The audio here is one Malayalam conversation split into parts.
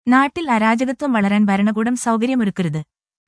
നാട്ടിൽ അരാജകത്വം വളരാൻ ഭരണകൂടം സൗകര്യമൊരുക്കരുത്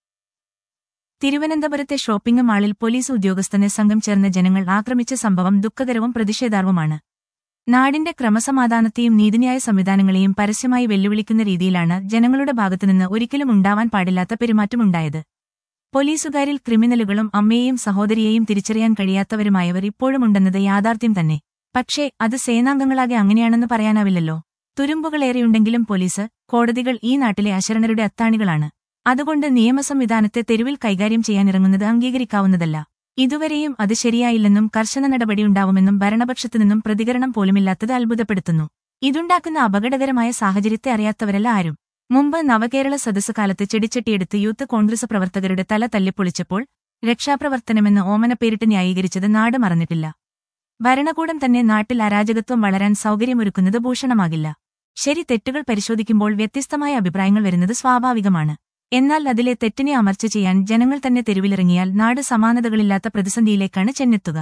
തിരുവനന്തപുരത്തെ ഷോപ്പിംഗ് മാളിൽ പോലീസ് ഉദ്യോഗസ്ഥനെ സംഘം ചേർന്ന ജനങ്ങൾ ആക്രമിച്ച സംഭവം ദുഃഖകരവും പ്രതിഷേധാർഹവുമാണ് നാടിന്റെ ക്രമസമാധാനത്തെയും നീതിന്യായ സംവിധാനങ്ങളെയും പരസ്യമായി വെല്ലുവിളിക്കുന്ന രീതിയിലാണ് ജനങ്ങളുടെ ഭാഗത്തുനിന്ന് ഒരിക്കലും ഉണ്ടാവാൻ പാടില്ലാത്ത പെരുമാറ്റമുണ്ടായത് പോലീസുകാരിൽ ക്രിമിനലുകളും അമ്മയെയും സഹോദരിയെയും തിരിച്ചറിയാൻ കഴിയാത്തവരുമായവർ ഇപ്പോഴുമുണ്ടെന്നത് യാഥാർത്ഥ്യം തന്നെ പക്ഷേ അത് സേനാംഗങ്ങളാകെ അങ്ങനെയാണെന്ന് പറയാനാവില്ലല്ലോ തുരുമ്പുകളേറെയുണ്ടെങ്കിലും പോലീസ് കോടതികൾ ഈ നാട്ടിലെ അശരണരുടെ അത്താണികളാണ് അതുകൊണ്ട് നിയമസംവിധാനത്തെ തെരുവിൽ കൈകാര്യം ചെയ്യാനിറങ്ങുന്നത് അംഗീകരിക്കാവുന്നതല്ല ഇതുവരെയും അത് ശരിയായില്ലെന്നും കർശന നടപടിയുണ്ടാവുമെന്നും ഭരണപക്ഷത്തുനിന്നും പ്രതികരണം പോലുമില്ലാത്തത് അത്ഭുതപ്പെടുത്തുന്നു ഇതുണ്ടാക്കുന്ന അപകടകരമായ സാഹചര്യത്തെ അറിയാത്തവരല്ല ആരും മുമ്പ് നവകേരള സദസ്സ് കാലത്ത് ചെടിച്ചട്ടിയെടുത്ത് യൂത്ത് കോൺഗ്രസ് പ്രവർത്തകരുടെ തല തല്ലിപ്പൊളിച്ചപ്പോൾ രക്ഷാപ്രവർത്തനമെന്ന് ഓമനപ്പേരിട്ട് ന്യായീകരിച്ചത് നാട് മറന്നിട്ടില്ല ഭരണകൂടം തന്നെ നാട്ടിൽ അരാജകത്വം വളരാൻ സൗകര്യമൊരുക്കുന്നത് ഭൂഷണമാകില്ല ശരി തെറ്റുകൾ പരിശോധിക്കുമ്പോൾ വ്യത്യസ്തമായ അഭിപ്രായങ്ങൾ വരുന്നത് സ്വാഭാവികമാണ് എന്നാൽ അതിലെ തെറ്റിനെ അമർച്ച ചെയ്യാൻ ജനങ്ങൾ തന്നെ തെരുവിലിറങ്ങിയാൽ നാട് സമാനതകളില്ലാത്ത പ്രതിസന്ധിയിലേക്കാണ് ചെന്നെത്തുക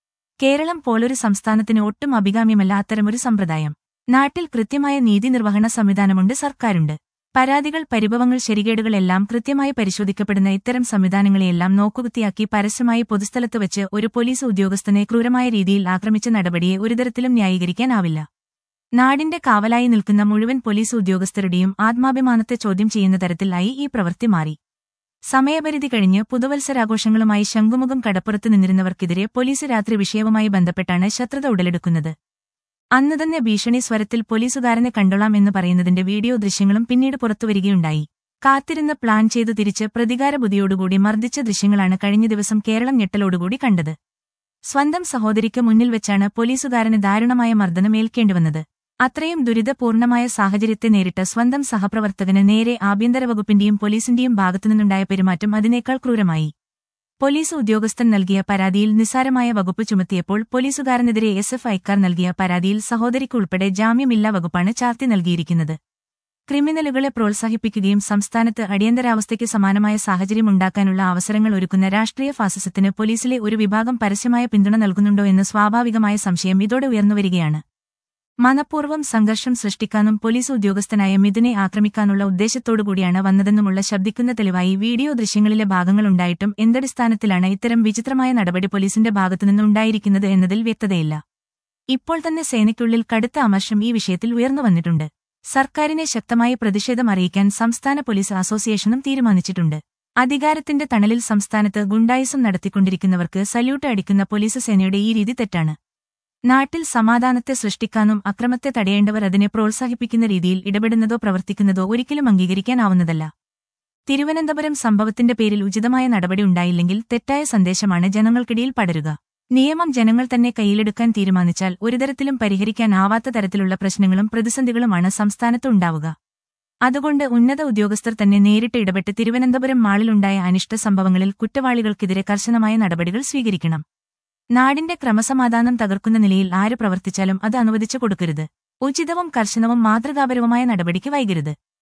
കേരളം പോലൊരു സംസ്ഥാനത്തിന് ഒട്ടും അഭികാമ്യമല്ല അത്തരമൊരു സമ്പ്രദായം നാട്ടിൽ കൃത്യമായ നീതിനിർവഹണ സംവിധാനമുണ്ട് സർക്കാരുണ്ട് പരാതികൾ പരിഭവങ്ങൾ ശരികേടുകളെല്ലാം കൃത്യമായി പരിശോധിക്കപ്പെടുന്ന ഇത്തരം സംവിധാനങ്ങളെയെല്ലാം നോക്കുകുത്തിയാക്കി പരസ്യമായി പൊതുസ്ഥലത്ത് വെച്ച് ഒരു പോലീസ് ഉദ്യോഗസ്ഥനെ ക്രൂരമായ രീതിയിൽ ആക്രമിച്ച നടപടിയെ ഒരുതരത്തിലും ന്യായീകരിക്കാനാവില്ല നാടിന്റെ കാവലായി നിൽക്കുന്ന മുഴുവൻ പോലീസ് ഉദ്യോഗസ്ഥരുടെയും ആത്മാഭിമാനത്തെ ചോദ്യം ചെയ്യുന്ന തരത്തിലായി ഈ പ്രവൃത്തി മാറി സമയപരിധി കഴിഞ്ഞ് പുതുവത്സരാഘോഷങ്ങളുമായി ശംഖുമുഖം കടപ്പുറത്ത് നിന്നിരുന്നവർക്കെതിരെ പോലീസ് രാത്രി വിഷയവുമായി ബന്ധപ്പെട്ടാണ് ശത്രുത ഉടലെടുക്കുന്നത് അന്ന് തന്നെ ഭീഷണി സ്വരത്തിൽ പോലീസുകാരനെ കണ്ടോളാം എന്ന് പറയുന്നതിന്റെ വീഡിയോ ദൃശ്യങ്ങളും പിന്നീട് പുറത്തുവരികയുണ്ടായി കാത്തിരുന്ന് പ്ലാൻ ചെയ്തു തിരിച്ച് പ്രതികാരബുദ്ധിയോടുകൂടി മർദ്ദിച്ച ദൃശ്യങ്ങളാണ് കഴിഞ്ഞ ദിവസം കേരളം ഞെട്ടലോടുകൂടി കണ്ടത് സ്വന്തം സഹോദരിക്ക് മുന്നിൽ വെച്ചാണ് പോലീസുകാരന് ദാരുണമായ മർദ്ദനം ഏൽക്കേണ്ടിവന്നത് അത്രയും ദുരിതപൂർണമായ സാഹചര്യത്തെ നേരിട്ട സ്വന്തം സഹപ്രവർത്തകന് നേരെ ആഭ്യന്തര വകുപ്പിന്റെയും പോലീസിന്റെയും ഭാഗത്തുനിന്നുണ്ടായ പെരുമാറ്റം അതിനേക്കാൾ ക്രൂരമായി പോലീസ് ഉദ്യോഗസ്ഥൻ നൽകിയ പരാതിയിൽ നിസ്സാരമായ വകുപ്പ് ചുമത്തിയപ്പോൾ പോലീസുകാരനെതിരെ എസ് എഫ് ഐക്കാർ നൽകിയ പരാതിയിൽ സഹോദരിക്കുൾപ്പെടെ ജാമ്യമില്ലാ വകുപ്പാണ് ചാർത്തി നൽകിയിരിക്കുന്നത് ക്രിമിനലുകളെ പ്രോത്സാഹിപ്പിക്കുകയും സംസ്ഥാനത്ത് അടിയന്തരാവസ്ഥയ്ക്ക് സമാനമായ സാഹചര്യമുണ്ടാക്കാനുള്ള അവസരങ്ങൾ ഒരുക്കുന്ന രാഷ്ട്രീയ ഫാസിസത്തിന് പോലീസിലെ ഒരു വിഭാഗം പരസ്യമായ പിന്തുണ നൽകുന്നുണ്ടോ എന്ന് സ്വാഭാവികമായ സംശയം ഇതോടെ ഉയർന്നുവരികയാണ് മനഃപൂർവ്വം സംഘർഷം സൃഷ്ടിക്കാനും പോലീസ് ഉദ്യോഗസ്ഥനായ മിഥുനെ ആക്രമിക്കാനുള്ള ഉദ്ദേശത്തോടുകൂടിയാണ് വന്നതെന്നുമുള്ള ശബ്ദിക്കുന്ന തെളിവായി വീഡിയോ ദൃശ്യങ്ങളിലെ ഭാഗങ്ങളുണ്ടായിട്ടും എന്തടിസ്ഥാനത്തിലാണ് ഇത്തരം വിചിത്രമായ നടപടി പോലീസിന്റെ ഭാഗത്തുനിന്നുണ്ടായിരിക്കുന്നത് എന്നതിൽ വ്യക്തതയില്ല ഇപ്പോൾ തന്നെ സേനയ്ക്കുള്ളിൽ കടുത്ത അമർഷം ഈ വിഷയത്തിൽ ഉയർന്നു വന്നിട്ടുണ്ട് സർക്കാരിനെ ശക്തമായ പ്രതിഷേധം അറിയിക്കാൻ സംസ്ഥാന പോലീസ് അസോസിയേഷനും തീരുമാനിച്ചിട്ടുണ്ട് അധികാരത്തിന്റെ തണലിൽ സംസ്ഥാനത്ത് ഗുണ്ടായിസം നടത്തിക്കൊണ്ടിരിക്കുന്നവർക്ക് സല്യൂട്ട് അടിക്കുന്ന പോലീസ് സേനയുടെ ഈ രീതി തെറ്റാണ് നാട്ടിൽ സമാധാനത്തെ സൃഷ്ടിക്കാനും അക്രമത്തെ തടയേണ്ടവർ അതിനെ പ്രോത്സാഹിപ്പിക്കുന്ന രീതിയിൽ ഇടപെടുന്നതോ പ്രവർത്തിക്കുന്നതോ ഒരിക്കലും അംഗീകരിക്കാനാവുന്നതല്ല തിരുവനന്തപുരം സംഭവത്തിന്റെ പേരിൽ ഉചിതമായ നടപടി ഉണ്ടായില്ലെങ്കിൽ തെറ്റായ സന്ദേശമാണ് ജനങ്ങൾക്കിടയിൽ പടരുക നിയമം ജനങ്ങൾ തന്നെ കയ്യിലെടുക്കാൻ തീരുമാനിച്ചാൽ ഒരുതരത്തിലും പരിഹരിക്കാനാവാത്ത തരത്തിലുള്ള പ്രശ്നങ്ങളും പ്രതിസന്ധികളുമാണ് സംസ്ഥാനത്ത് ഉണ്ടാവുക അതുകൊണ്ട് ഉന്നത ഉദ്യോഗസ്ഥർ തന്നെ നേരിട്ട് ഇടപെട്ട് തിരുവനന്തപുരം മാളിലുണ്ടായ അനിഷ്ട സംഭവങ്ങളിൽ കുറ്റവാളികൾക്കെതിരെ കർശനമായ നടപടികൾ സ്വീകരിക്കണം നാടിന്റെ ക്രമസമാധാനം തകർക്കുന്ന നിലയിൽ ആര് പ്രവർത്തിച്ചാലും അത് അനുവദിച്ചു കൊടുക്കരുത് ഉചിതവും കർശനവും മാതൃകാപരവുമായ നടപടിക്ക് വൈകരുത്